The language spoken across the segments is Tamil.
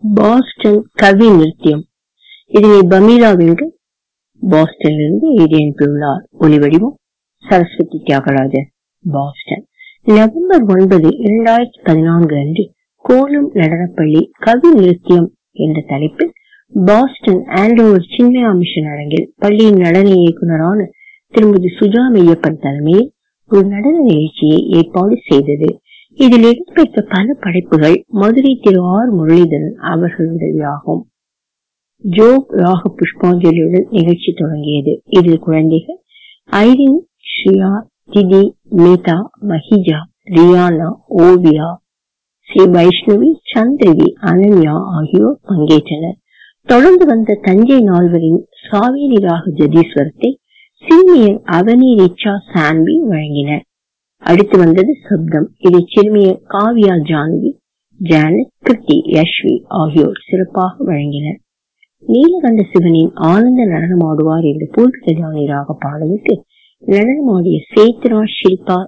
பாஸ்டன் கவி நிறுத்தியம் இதனை பமீலா வெங்கட் பாஸ்டனிலிருந்து எழுதி அனுப்பியுள்ளார் ஒலிவடிவம் சரஸ்வதி தியாகராஜன் பாஸ்டன் நவம்பர் ஒன்பது இரண்டாயிரத்தி பதினான்கு அன்று கோலம் நடனப்பள்ளி கவி நிறுத்தியம் என்ற தலைப்பில் பாஸ்டன் ஆண்டோவர் சின்மயா மிஷன் அரங்கில் பள்ளியின் நடன இயக்குநரான திருமதி சுஜா மெய்யப்பன் தலைமையில் ஒரு நடன நிகழ்ச்சியை ஏற்பாடு செய்தது இதில் இடம்பெற்ற பல படைப்புகள் மதுரை திரு ஆர் முரளிதரன் அவர்களுடையதாகும் ஜோக் ராக புஷ்பாஞ்சலியுடன் நிகழ்ச்சி தொடங்கியது இதில் குழந்தைகள் ஐரின் ஸ்ரீயா திதி மேதா மஹிஜா ரியானா ஓவியா ஸ்ரீ வைஷ்ணவி சந்திரவி அனன்யா ஆகியோர் பங்கேற்றனர் தொடர்ந்து வந்த தஞ்சை நால்வரின் சாவேரி ராக ஜதீஸ்வரத்தை சீனியர் அவனி ரிச்சா சான்வி வழங்கினர் அடுத்து வந்தது சப்தம் இதை சிறுமியர் காவியா ஜான்வி ஜானட் கிருத்தி யஷ்வி ஆகியோர் சிறப்பாக வழங்கினர் நீலகண்ட சிவனின் ஆனந்த நடனமாடுவார் என்ற பூர்வீக ராக பாடலுக்கு நடனமாடிய சேத்ரா ஷில்பா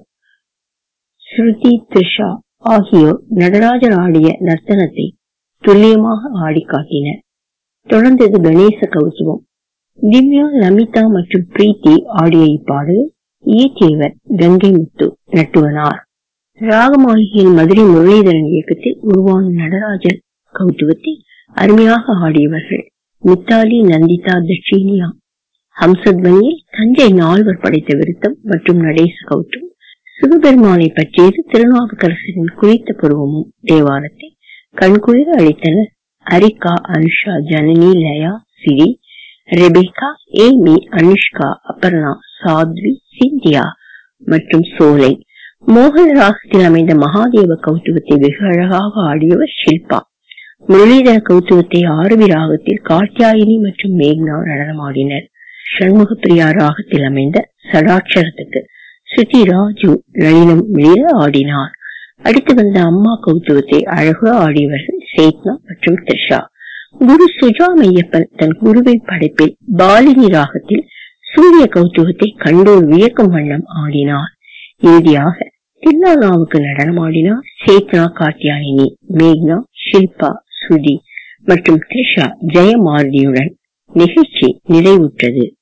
ஸ்ருதி த்ரிஷா ஆகியோர் நடராஜர் ஆடிய நர்த்தனத்தை துல்லியமாக ஆடி காட்டினர் தொடர்ந்தது கணேச கௌசவம் திவ்யா லமிதா மற்றும் பிரீத்தி ஆடிய இப்பாடலை இயற்றியவர் கங்கை முத்து நட்டுவனார் ராகமாளிகையில் மதுரை முரளிதரன் இயக்கத்தில் உருவான நடராஜர் கௌத்துவத்தை அருமையாக ஆடியவர்கள் மித்தாலி நந்திதா தட்சிணியா ஹம்சத்வனியில் தஞ்சை நால்வர் படைத்த விருத்தம் மற்றும் நடேச கௌத்தும் சிவபெருமானை பற்றியது திருநாவுக்கரசரின் குறித்த பருவமும் தேவாரத்தை கண்குளிர அளித்தனர் அரிகா Anusha Janani Laya Siri Rebecca Amy Anushka Aparna Sathvi Cynthia மற்றும் சோலை மோகன ராகத்தில் அமைந்த மகாதேவ கௌத்துவத்தை வெகு அழகாக ஆடியவர் ஷில்பா முரளிதர கௌத்துவத்தை ஆரவி ராகத்தில் காத்தியாயினி மற்றும் மேக்னா நடனமாடினர் சண்முக பிரியா ராகத்தில் அமைந்த சடாட்சரத்துக்கு ஸ்ருதி ராஜு நளினம் மிளிர ஆடினார் அடுத்து வந்த அம்மா கௌத்துவத்தை அழகு ஆடியவர்கள் சேத்னா மற்றும் த்ரிஷா குரு சுஜா மையப்பன் தன் குருவை படைப்பில் பாலினி ராகத்தில் சூரிய கௌத்துவத்தை கண்டோர் வியக்கும் வண்ணம் ஆடினார் இறுதியாக தில்லானாவுக்கு நடனமாடினார் சேத்னா காத்தியாயினி மேக்னா ஷில்பா சுதி மற்றும் த்ரிஷா ஜெயமாரதியுடன் நிகழ்ச்சி நிறைவுற்றது